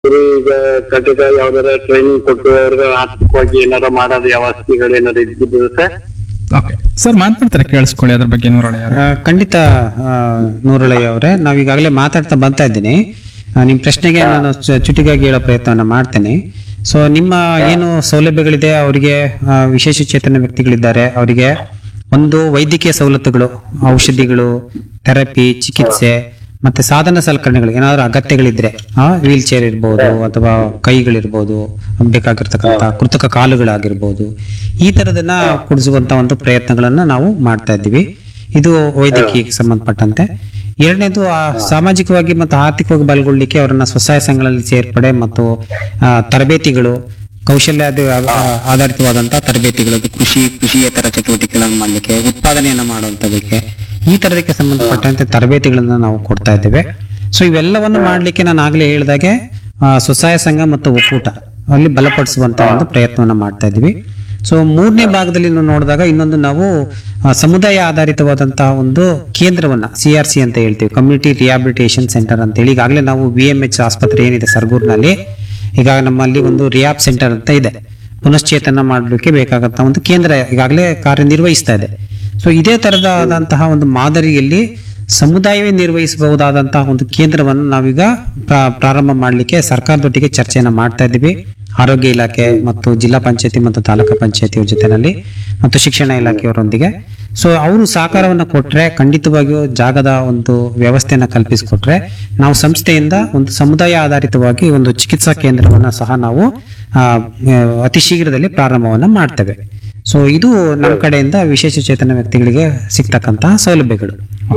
ಗುರು ಈಗ ಖಂಡಿತ ಯಾವ್ದಾರ ಟ್ರೈನಿಂಗ್ ಕೊಟ್ಟು ಅವ್ರಿಗೆ ಆರ್ಥಿಕವಾಗಿ ಏನಾರ ಮಾಡೋದು ವ್ಯವಸ್ಥೆಗಳು ಏನಾರ ಇದ್ದಿದ್ದು ಸರ್ ಓಕೆ ಸರ್ ಮಾತಾಡ್ತಾರೆ ಕೇಳಿಸ್ಕೊಳ್ಳಿ ಅದ್ರ ಬಗ್ಗೆ ನೂರಳೆ ಯಾರು ಆ, ಖಂಡಿತ ಆ, ನೂರಳಯ್ಯ ಅವರೇ ನಾವು ಈಗಾಗಲೇ ಮಾತಾಡ್ತಾ ಬರ್ತಾ ಇದ್ದೀನಿ ಆ, ನಿಮ್ಮ ಪ್ರಶ್ನೆಗೆ ನಾನು ಚು- ಚುಟುಕಾಗಿ ಹೇಳೋ ಪ್ರಯತ್ನವನ್ನ ಮಾಡ್ತೇನೆ ಸೊ ನಿಮ್ಮ ಏನು ಸೌಲಭ್ಯಗಳಿದೆ ಅವರಿಗೆ ಆ, ವಿಶೇಷ ಚೇತನ ವ್ಯಕ್ತಿಗಳಿದ್ದಾರೆ ಅವರಿಗೆ ಒಂದು ವೈದ್ಯಕೀಯ ಸವಲತ್ತುಗಳು ಔಷಧಿಗಳು ಥೆರಪಿ ಚಿಕಿತ್ಸೆ ಮತ್ತೆ ಸಾಧನ ಸಲಕರಣೆಗಳು ಏನಾದರೂ ಅಗತ್ಯಗಳಿದ್ರೆ ವೀಲ್ ಚೇರ್ ಇರ್ಬೋದು ಅಥವಾ ಕೈಗಳಿರ್ಬೋದು ಬೇಕಾಗಿರ್ತಕ್ಕಂಥ ಕೃತಕ ಕಾಲುಗಳಾಗಿರ್ಬೋದು ಈ ತರದನ್ನ ಕೊಡಿಸುವಂತ ಒಂದು ಪ್ರಯತ್ನಗಳನ್ನ ನಾವು ಮಾಡ್ತಾ ಇದ್ದೀವಿ ಇದು ವೈದ್ಯಕೀಯಕ್ಕೆ ಸಂಬಂಧಪಟ್ಟಂತೆ ಎರಡನೇದು ಆ ಸಾಮಾಜಿಕವಾಗಿ ಮತ್ತು ಆರ್ಥಿಕವಾಗಿ ಬಲಗೊಳ್ಳಿಕ್ಕೆ ಅವರನ್ನ ಸ್ವಸಹಾಯ ಸಂಘಗಳಲ್ಲಿ ಸೇರ್ಪಡೆ ಮತ್ತು ಆ, ತರಬೇತಿಗಳು ಕೌಶಲ್ಯ ಆಧಾರಿತವಾದಂತಹ ತರಬೇತಿಗಳು ಅದು ಕೃಷಿ ಕೃಷಿಯೇತರ ಚಟುವಟಿಕೆಗಳನ್ನು ಮಾಡಲಿಕ್ಕೆ ಉತ್ಪಾದನೆಯನ್ನ ಮಾಡುವಂತದಕ್ಕೆ ಈ ತರದಕ್ಕೆ ಸಂಬಂಧಪಟ್ಟಂತೆ ತರಬೇತಿಗಳನ್ನ ನಾವು ಕೊಡ್ತಾ ಇದ್ದೇವೆ ಸೊ ಇವೆಲ್ಲವನ್ನು ಮಾಡ್ಲಿಕ್ಕೆ ನಾನು ಆಗ್ಲೇ ಹೇಳಿದಾಗೆ ಆ, ಸ್ವಸಹಾಯ ಸಂಘ ಮತ್ತು ಒಕ್ಕೂಟ ಅಲ್ಲಿ ಬಲಪಡಿಸುವಂತ ಒಂದು ಪ್ರಯತ್ನವನ್ನ ಮಾಡ್ತಾ ಇದ್ದೀವಿ ಸೊ ಮೂರನೇ ಭಾಗದಲ್ಲಿ ನಾವು ನೋಡಿದಾಗ ಇನ್ನೊಂದು ನಾವು ಆ, ಸಮುದಾಯ ಆಧಾರಿತವಾದಂತಹ ಒಂದು ಕೇಂದ್ರವನ್ನ ಸಿ ಆರ್ ಸಿ ಅಂತ ಹೇಳ್ತೀವಿ ಕಮ್ಯುನಿಟಿ ರಿಹಾಬಿಲಿಟೇಷನ್ ಸೆಂಟರ್ ಅಂತ ಹೇಳಿ ಈಗಾಗಲೇ ನಾವು ವಿ ಎಂ ಎಚ್ ಆಸ್ಪತ್ರೆ ಏನಿದೆ ಸರ್ಗೂರ್ನಲ್ಲಿ ಈಗ ನಮ್ಮಲ್ಲಿ ಒಂದು ರಿಯಾಬ್ ಸೆಂಟರ್ ಅಂತ ಇದೆ ಪುನಶ್ಚೇತನ ಮಾಡಲಿಕ್ಕೆ ಬೇಕಾದಂತ ಒಂದು ಕೇಂದ್ರ ಈಗಾಗಲೇ ಕಾರ್ಯನಿರ್ವಹಿಸ್ತಾ ಇದೆ ಸೊ ಇದೇ ತರದಾದಂತಹ ಒಂದು ಮಾದರಿಯಲ್ಲಿ ಸಮುದಾಯವೇ ನಿರ್ವಹಿಸಬಹುದಾದಂತಹ ಒಂದು ಕೇಂದ್ರವನ್ನು ನಾವೀಗ ಪ್ರಾ- ಪ್ರಾರಂಭ ಮಾಡಲಿಕ್ಕೆ ಸರ್ಕಾರದೊಟ್ಟಿಗೆ ಚರ್ಚೆಯನ್ನ ಮಾಡ್ತಾ ಇದ್ದೀವಿ ಆರೋಗ್ಯ ಇಲಾಖೆ ಮತ್ತು ಜಿಲ್ಲಾ ಪಂಚಾಯತಿ ಮತ್ತು ತಾಲೂಕು ಪಂಚಾಯತಿಯವ್ರ ಜೊತೆನಲ್ಲಿ ಮತ್ತು ಶಿಕ್ಷಣ ಇಲಾಖೆಯವರೊಂದಿಗೆ ಸೊ ಅವರು ಸಹಕಾರವನ್ನು ಕೊಟ್ರೆ ಖಂಡಿತವಾಗಿಯೂ ಜಾಗದ ಒಂದು ವ್ಯವಸ್ಥೆಯನ್ನ ಕಲ್ಪಿಸಿಕೊಟ್ರೆ ನಾವು ಸಂಸ್ಥೆಯಿಂದ ಒಂದು ಸಮುದಾಯ ಆಧಾರಿತವಾಗಿ ಒಂದು ಚಿಕಿತ್ಸಾ ಕೇಂದ್ರವನ್ನ ಸಹ ನಾವು ಆ, ಅತಿ ಶೀಘ್ರದಲ್ಲಿ ಪ್ರಾರಂಭವನ್ನ ಮಾಡ್ತೇವೆ ಸೊ ಇದು ನಮ್ಮ ಕಡೆಯಿಂದ ವಿಶೇಷ ಚೇತನ ವ್ಯಕ್ತಿಗಳಿಗೆ ಸಿಗ್ತಕ್ಕಂತಹ ಸೌಲಭ್ಯಗಳು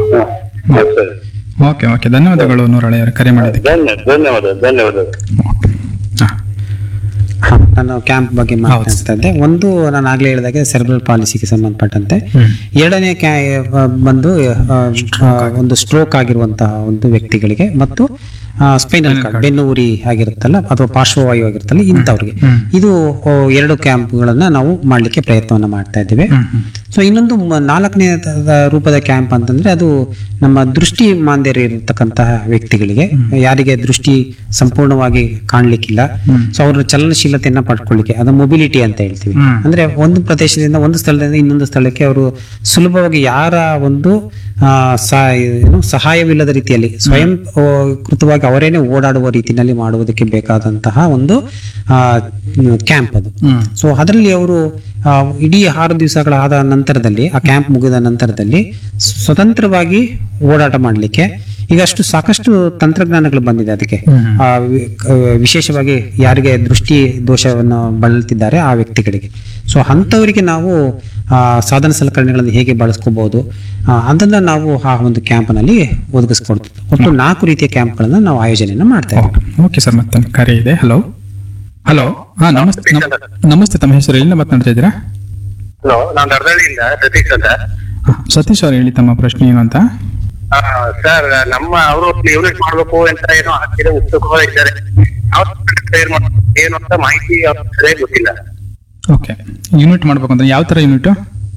ಸರ್ ಓಕೆ ಓಕೆ ಧನ್ಯವಾದಗಳು ನೂರಳೆ ಅವರು ಕರೆ ಮಾಡಿದ್ದಕ್ಕೆ ಧನ್ಯ ಧನ್ಯವಾದ ಧನ್ಯವಾದ ಹಾ. ಹ, ನಾನು ಕ್ಯಾಂಪ್ ಬಗ್ಗೆ ಮಾತನಾಡ್ತಾ ಇದ್ದೆ ಒಂದು ನಾನು ಆಗ್ಲೇ ಹೇಳಿದಾಗೆ ಸೆರೆಬ್ರಲ್ ಪಾಲಿಸಿಗೆ ಸಂಬಂಧಪಟ್ಟಂತೆ ಎರಡನೇ ಕ್ಯಾ ಆ, ಬಂದು ಆ, ಆ, ಒಂದು ಸ್ಟ್ರೋಕ್ ಆಗಿರುವಂತಹ ಒಂದು ವ್ಯಕ್ತಿಗಳಿಗೆ ಮತ್ತು ಸ್ಪೈನಲ್ ಕಾರ್ಡ್ ಬೆನ್ನು ಉರಿ ಆಗಿರುತ್ತಲ್ಲ ಅಥವಾ ಪಾರ್ಶ್ವವಾಯು ಆಗಿರುತ್ತಲ್ಲ ಇಂಥವ್ರಿಗೆ ಇದು ಆ, ಎರಡು ಕ್ಯಾಂಪ್ಗಳನ್ನ ನಾವು ಮಾಡ್ಲಿಕ್ಕೆ ಪ್ರಯತ್ನವನ್ನ ಮಾಡ್ತಾ ಇದ್ದೇವೆ ಸೊ ಇನ್ನೊಂದು ಮ- ನಾಲ್ಕನೇ ತ- ರೂಪದ ಕ್ಯಾಂಪ್ ಅಂತಂದ್ರೆ ಅದು ನಮ್ಮ ದೃಷ್ಟಿ ಮಾಂದ್ಯರು ಇರತಕ್ಕಂತಹ ವ್ಯಕ್ತಿಗಳಿಗೆ ಯಾರಿಗೆ ದೃಷ್ಟಿ ಸಂಪೂರ್ಣವಾಗಿ ಕಾಣ್ಲಿಕ್ಕಿಲ್ಲ ಸೊ ಅವರ ಚಲನಶೀಲತೆಯನ್ನ ಪಡ್ಕೊಳ್ಳಿಕ್ಕೆ ಅದು ಮೊಬಿಲಿಟಿ ಅಂತ ಹೇಳ್ತೀವಿ ಅಂದ್ರೆ ಒಂದು ಪ್ರದೇಶದಿಂದ ಒಂದು ಸ್ಥಳದಿಂದ ಇನ್ನೊಂದು ಸ್ಥಳಕ್ಕೆ ಅವರು ಸುಲಭವಾಗಿ ಯಾರ ಒಂದು ಆ, ಸಹ- ಏನು ಸಹಾಯವಿಲ್ಲದ ರೀತಿಯಲ್ಲಿ ಸ್ವಯಂ ಆ, ಕೃತವಾಗಿ ಅವರೇನೆ ಓಡಾಡುವ ರೀತಿಯಲ್ಲಿ ಮಾಡುವುದಕ್ಕೆ ಬೇಕಾದಂತಹ ಒಂದು ಕ್ಯಾಂಪ್ ಅದು ಸೊ ಅದರಲ್ಲಿ ಅವರು ಆ, ಇಡೀ ಆರು ದಿವಸಗಳಾದ ನಂತರದಲ್ಲಿ ಆ ಕ್ಯಾಂಪ್ ಮುಗಿದ ನಂತರದಲ್ಲಿ ಸ್ವತಂತ್ರವಾಗಿ ಓಡಾಟ ಮಾಡಲಿಕ್ಕೆ ಈಗ ಅಷ್ಟು ಸಾಕಷ್ಟು ತಂತ್ರಜ್ಞಾನಗಳು ಬಂದಿದೆ ಅದಕ್ಕೆ ಆ, ವಿ- ಕ- ವಿಶೇಷವಾಗಿ ಯಾರಿಗೆ ದೃಷ್ಟಿ ದೋಷವನ್ನು ಬಳಲ್ತಿದ್ದಾರೆ ಆ ವ್ಯಕ್ತಿಗಳಿಗೆ ಸೊ ಅಂಥವರಿಗೆ ನಾವು ಆ, ಸಾಧನ ಸಲಕರಣೆಗಳನ್ನು ಹೇಗೆ ಬಳಸ್ಕೋಬಹುದು ಆ, ಅದನ್ನ ನಾವು ಆ ಒಂದು ಕ್ಯಾಂಪ್ನಲ್ಲಿ ಒದಗಿಸ್ಕೊಡ್ತೀವಿ ಒಟ್ಟು ನಾಲ್ಕು ರೀತಿಯ ಕ್ಯಾಂಪ್ಗಳನ್ನ ನಾವು ಆಯೋಜನೆಯನ್ನ ಮಾಡ್ತಾ ಇದ್ದೀವಿ ಓಕೆ ಸರ್ ಮತ್ತೆ ಕರೆ ಇದೆ ಹಲೋ ಹಲೋ ಹಾ ನಮಸ್ತೆ ನಮ್- ನಮಸ್ತೆ ತಮ್ಮ ಹೆಸರು ಎಲ್ಲಿಂದ ಮಾತನಾಡ್ತಾ ಇದ್ದೀರಾ ಹಲೋ ನಾನು ದರ್ದಳ್ಳಿಯಿಂದ ಸತೀಶ್ ಅಂತ ಹಾ, ಸತೀಶ್ ಅವ್ರು ಹೇಳಿ ತಮ್ಮ ಪ್ರಶ್ನೆ ಏನು ಅಂತ ಸರ್ ನಮ್ಮ ಅವರು ಯೂನಿಟ್ ಮಾಡ್ಬೇಕು ಅಂತ ಏನೋ ಆಗ್ತಿದೆ ಉತ್ಸುಕವಾಗಿದ್ದಾರೆ ಯಾವ ತಯಾರು ಮಾಡ್ಬೇಕು ಏನು ಅಂತ ಮಾಹಿತಿ ಅವ್ರಿಗೆ ಸರಿಯಾಗಿ ಗೊತ್ತಿಲ್ಲ ಓಕೆ ಯೂನಿಟ್ ಮಾಡ್ಬೇಕು ಅಂದ್ರೆ ಯಾವ ತರ ಯೂನಿಟ್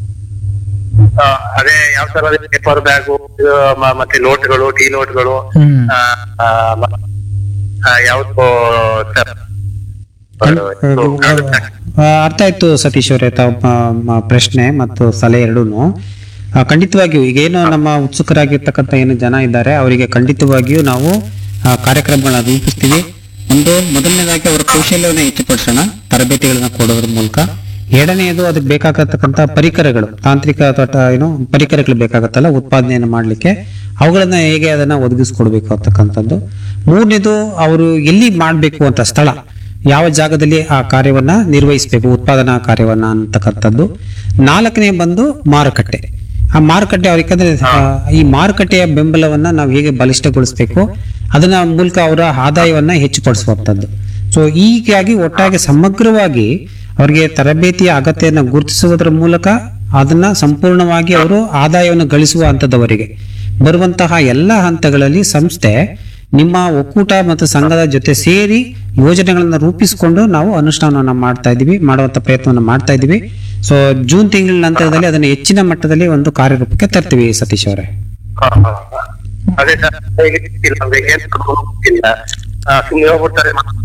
ಆ, ಅದೇ ಯಾವ ತರ ಪೇಪರ್ ಬ್ಯಾಗು ಮತ್ತೆ ನೋಟ್ಗಳು ಟೀ ನೋಟ್ಗಳು ಹ್ಮ್ ಆ, ಆ, ಮ- ಆ, ಯಾವ್ದು ಸರ್ ಆ, ಅರ್ಥ ಆಯ್ತು ಸತೀಶ್ ಅವರೇ ತಮ್ಮ ಮ- ಪ್ರಶ್ನೆ ಮತ್ತು ಸಲಹೆ ಎರಡೂ ಖಂಡಿತವಾಗಿಯೂ ಈಗೇನು ನಮ್ಮ ಉತ್ಸುಕರಾಗಿರ್ತಕ್ಕಂಥ ಏನು ಜನ ಇದ್ದಾರೆ ಅವರಿಗೆ ಖಂಡಿತವಾಗಿಯೂ ನಾವು ಆ, ಕಾರ್ಯಕ್ರಮಗಳನ್ನ ರೂಪಿಸ್ತೀವಿ ಒಂದು ಮೊದಲನೇದಾಗಿ ಅವರ ಕೌಶಲ್ಯವನ್ನು ಹೆಚ್ಚುಪಡಿಸೋಣ ತರಬೇತಿಗಳನ್ನ ಕೊಡೋದ್ರ ಮೂಲಕ ಎರಡನೆಯದು ಅದಕ್ಕೆ ಬೇಕಾಗತಕ್ಕಂಥ ಪರಿಕರಗಳು ತಾಂತ್ರಿಕ ಅಥವಾ ಟ- ಏನು ಪರಿಕರಗಳು ಬೇಕಾಗತ್ತಲ್ಲ ಉತ್ಪಾದನೆಯನ್ನು ಮಾಡಲಿಕ್ಕೆ ಅವುಗಳನ್ನ ಹೇಗೆ ಅದನ್ನ ಒದಗಿಸ್ಕೊಡ್ಬೇಕು ಅಂತಕ್ಕಂಥದ್ದು ಮೂರನೇದು ಅವರು ಎಲ್ಲಿ ಮಾಡಬೇಕು ಅಂತ ಸ್ಥಳ ಯಾವ ಜಾಗದಲ್ಲಿ ಆ ಕಾರ್ಯವನ್ನ ನಿರ್ವಹಿಸಬೇಕು ಉತ್ಪಾದನಾ ಕಾರ್ಯವನ್ನ ಅಂತಕ್ಕಂಥದ್ದು ನಾಲ್ಕನೇ ಬಂದು ಮಾರುಕಟ್ಟೆ ಆ ಮಾರುಕಟ್ಟೆ ಅವ್ರಿಗೆ ಯಾಕಂದ್ರೆ, ಆ, ಈ ಮಾರುಕಟ್ಟೆಯ ಬೆಂಬಲವನ್ನ ನಾವು ಹೇಗೆ ಬಲಿಷ್ಠಗೊಳಿಸಬೇಕು ಅದನ್ನ ಮೂಲಕ ಅವರ ಆದಾಯವನ್ನ ಹೆಚ್ಚುಪಡಿಸುವಂಥದ್ದು ಸೊ ಹೀಗಾಗಿ ಒಟ್ಟಾಗಿ ಸಮಗ್ರವಾಗಿ ಅವರಿಗೆ ತರಬೇತಿಯ ಅಗತ್ಯವನ್ನು ಗುರುತಿಸುವುದರ ಮೂಲಕ ಅದನ್ನ ಸಂಪೂರ್ಣವಾಗಿ ಅವರು ಆದಾಯವನ್ನು ಗಳಿಸುವ ಹಂತದವರೆಗೆ ಬರುವಂತಹ ಎಲ್ಲ ಹಂತಗಳಲ್ಲಿ ಸಂಸ್ಥೆ ನಿಮ್ಮ ಒಕ್ಕೂಟ ಮತ್ತು ಸಂಘದ ಜೊತೆ ಸೇರಿ ಯೋಜನೆಗಳನ್ನ ರೂಪಿಸಿಕೊಂಡು ನಾವು ಅನುಷ್ಠಾನವನ್ನ ಮಾಡ್ತಾ ಇದೀವಿ ಮಾಡುವಂತ ಪ್ರಯತ್ನವನ್ನ ಮಾಡ್ತಾ ಇದೀವಿ ಸೊ ಜೂನ್ ತಿಂಗಳ ನಂತರದಲ್ಲಿ ಅದನ್ನು ಹೆಚ್ಚಿನ ಮಟ್ಟದಲ್ಲಿ ಒಂದು ಕಾರ್ಯರೂಪಕ್ಕೆ ತರ್ತೀವಿ ಸತೀಶ್ ಅವರೇ ಅದೇ ಸರ್ ಹೇಗೆ ಗೊತ್ತಿಲ್ಲ ನಮ್ಗೆ ಏನ್ ಗೊತ್ತಿಲ್ಲ ಸುಮ್ಮನೆ ಹೋಗ್ಬಿಡ್ತಾರೆ